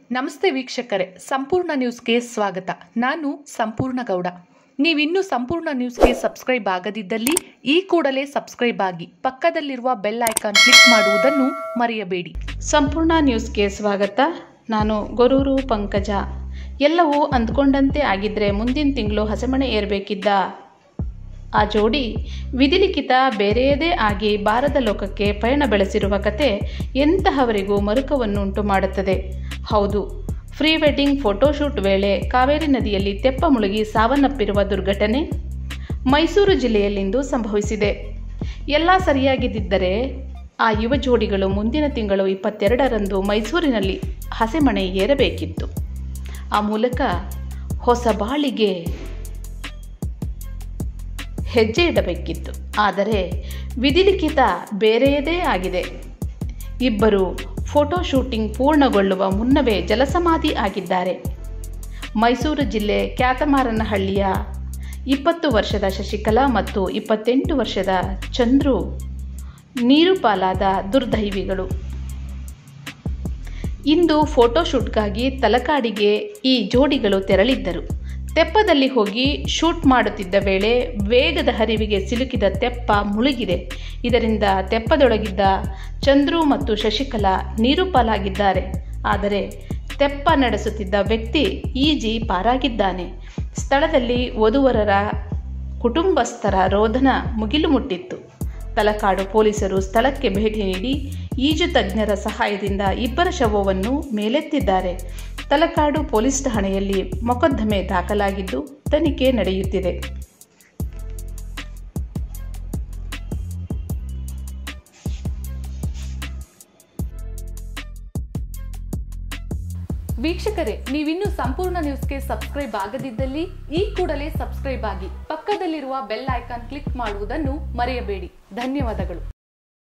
ನಮಸ್ತೆ ವೀಕ್ಷಕರೇ ಸಂಪೂರ್ಣ ನ್ಯೂಸ್ಗೆ ಸ್ವಾಗತ ನಾನು ಸಂಪೂರ್ಣ ಗೌಡ ನೀವಿನ್ನೂ ಸಂಪೂರ್ಣ ನ್ಯೂಸ್ಗೆ ಸಬ್ಸ್ಕ್ರೈಬ್ ಆಗದಿದ್ದಲ್ಲಿ ಈ ಕೂಡಲೇ ಸಬ್ಸ್ಕ್ರೈಬ್ ಆಗಿ ಪಕ್ಕದಲ್ಲಿರುವ ಬೆಲ್ ಐಕಾನ್ ಕ್ಲಿಕ್ ಮಾಡುವುದನ್ನು ಮರೆಯಬೇಡಿ ಸಂಪೂರ್ಣ ನ್ಯೂಸ್ಗೆ ಸ್ವಾಗತ ನಾನು ಗೊರೂರು ಪಂಕಜ ಎಲ್ಲವೂ ಅಂದ್ಕೊಂಡಂತೆ ಆಗಿದ್ರೆ ಮುಂದಿನ ತಿಂಗಳು ಹಸೆಮಣೆ ಏರಬೇಕಿದ್ದ ಆ ಜೋಡಿ ವಿಧಿಲಿಖಿತ ಬೇರೆಯದೇ ಆಗಿ ಬಾರದ ಲೋಕಕ್ಕೆ ಪಯಣ ಬೆಳೆಸಿರುವ ಕತೆ ಎಂತಹವರಿಗೂ ಮರುಕವನ್ನುಂಟು ಮಾಡುತ್ತದೆ ಹೌದು ಪ್ರೀ ವೆಡ್ಡಿಂಗ್ ಫೋಟೋಶೂಟ್ ವೇಳೆ ಕಾವೇರಿ ನದಿಯಲ್ಲಿ ತೆಪ್ಪ ಮುಳುಗಿ ಸಾವನ್ನಪ್ಪಿರುವ ದುರ್ಘಟನೆ ಮೈಸೂರು ಜಿಲ್ಲೆಯಲ್ಲಿಂದು ಸಂಭವಿಸಿದೆ ಎಲ್ಲ ಸರಿಯಾಗಿದ್ದರೆ ಆ ಯುವ ಜೋಡಿಗಳು ಮುಂದಿನ ತಿಂಗಳು ಇಪ್ಪತ್ತೆರಡರಂದು ಮೈಸೂರಿನಲ್ಲಿ ಹಸೆಮಣೆ ಏರಬೇಕಿತ್ತು ಆ ಮೂಲಕ ಹೊಸ ಬಾಳಿಗೆ ಹೆಜ್ಜೆ ಇಡಬೇಕಿತ್ತು ಆದರೆ ವಿಧಿಲಿಖಿತ ಬೇರೆಯದೇ ಆಗಿದೆ ಇಬ್ಬರು ಫೋಟೋ ಶೂಟಿಂಗ್ ಪೂರ್ಣಗೊಳ್ಳುವ ಮುನ್ನವೇ ಜಲಸಮಾಧಿ ಆಗಿದ್ದಾರೆ ಮೈಸೂರು ಜಿಲ್ಲೆ ಕ್ಯಾತಮಾರನಹಳ್ಳಿಯ ಇಪ್ಪತ್ತು ವರ್ಷದ ಶಶಿಕಲಾ ಮತ್ತು ಇಪ್ಪತ್ತೆಂಟು ವರ್ಷದ ಚಂದ್ರು ನೀರು ಪಾಲಾದ ದುರ್ದೈವಿಗಳು ಇಂದು ಫೋಟೋಶೂಟ್ಗಾಗಿ ತಲಕಾಡಿಗೆ ಈ ಜೋಡಿಗಳು ತೆರಳಿದ್ದರು ತೆಪ್ಪದಲ್ಲಿ ಹೋಗಿ ಶೂಟ್ ಮಾಡುತ್ತಿದ್ದ ವೇಳೆ ವೇಗದ ಹರಿವಿಗೆ ಸಿಲುಕಿದ ತೆಪ್ಪ ಮುಳುಗಿದೆ ಇದರಿಂದ ತೆಪ್ಪದೊಳಗಿದ್ದ ಚಂದ್ರು ಮತ್ತು ಶಶಿಕಲಾ ನೀರು ಪಾಲಾಗಿದ್ದಾರೆ ಆದರೆ ತೆಪ್ಪ ನಡೆಸುತ್ತಿದ್ದ ವ್ಯಕ್ತಿ ಈಜಿ ಪಾರಾಗಿದ್ದಾನೆ ಸ್ಥಳದಲ್ಲಿ ವಧುವರರ ಕುಟುಂಬಸ್ಥರ ರೋಧನ ಮುಗಿಲು ಮುಟ್ಟಿತ್ತು ತಲಕಾಡು ಪೊಲೀಸರು ಸ್ಥಳಕ್ಕೆ ಭೇಟಿ ನೀಡಿ ಈಜು ತಜ್ಞರ ಸಹಾಯದಿಂದ ಇಬ್ಬರ ಶವವನ್ನು ಮೇಲೆತ್ತಿದ್ದಾರೆ ತಲಕಾಡು ಪೊಲೀಸ್ ಠಾಣೆಯಲ್ಲಿ ಮೊಕದ್ದಮೆ ದಾಖಲಾಗಿದ್ದು ತನಿಖೆ ನಡೆಯುತ್ತಿದೆ ವೀಕ್ಷಕರೇ ನೀವಿನ್ನೂ ಸಂಪೂರ್ಣ ನ್ಯೂಸ್ಗೆ ಸಬ್ಸ್ಕ್ರೈಬ್ ಆಗದಿದ್ದಲ್ಲಿ ಈ ಕೂಡಲೇ ಸಬ್ಸ್ಕ್ರೈಬ್ ಆಗಿ ಪಕ್ಕದಲ್ಲಿರುವ ಬೆಲ್ ಐಕಾನ್ ಕ್ಲಿಕ್ ಮಾಡುವುದನ್ನು ಮರೆಯಬೇಡಿ ಧನ್ಯವಾದಗಳು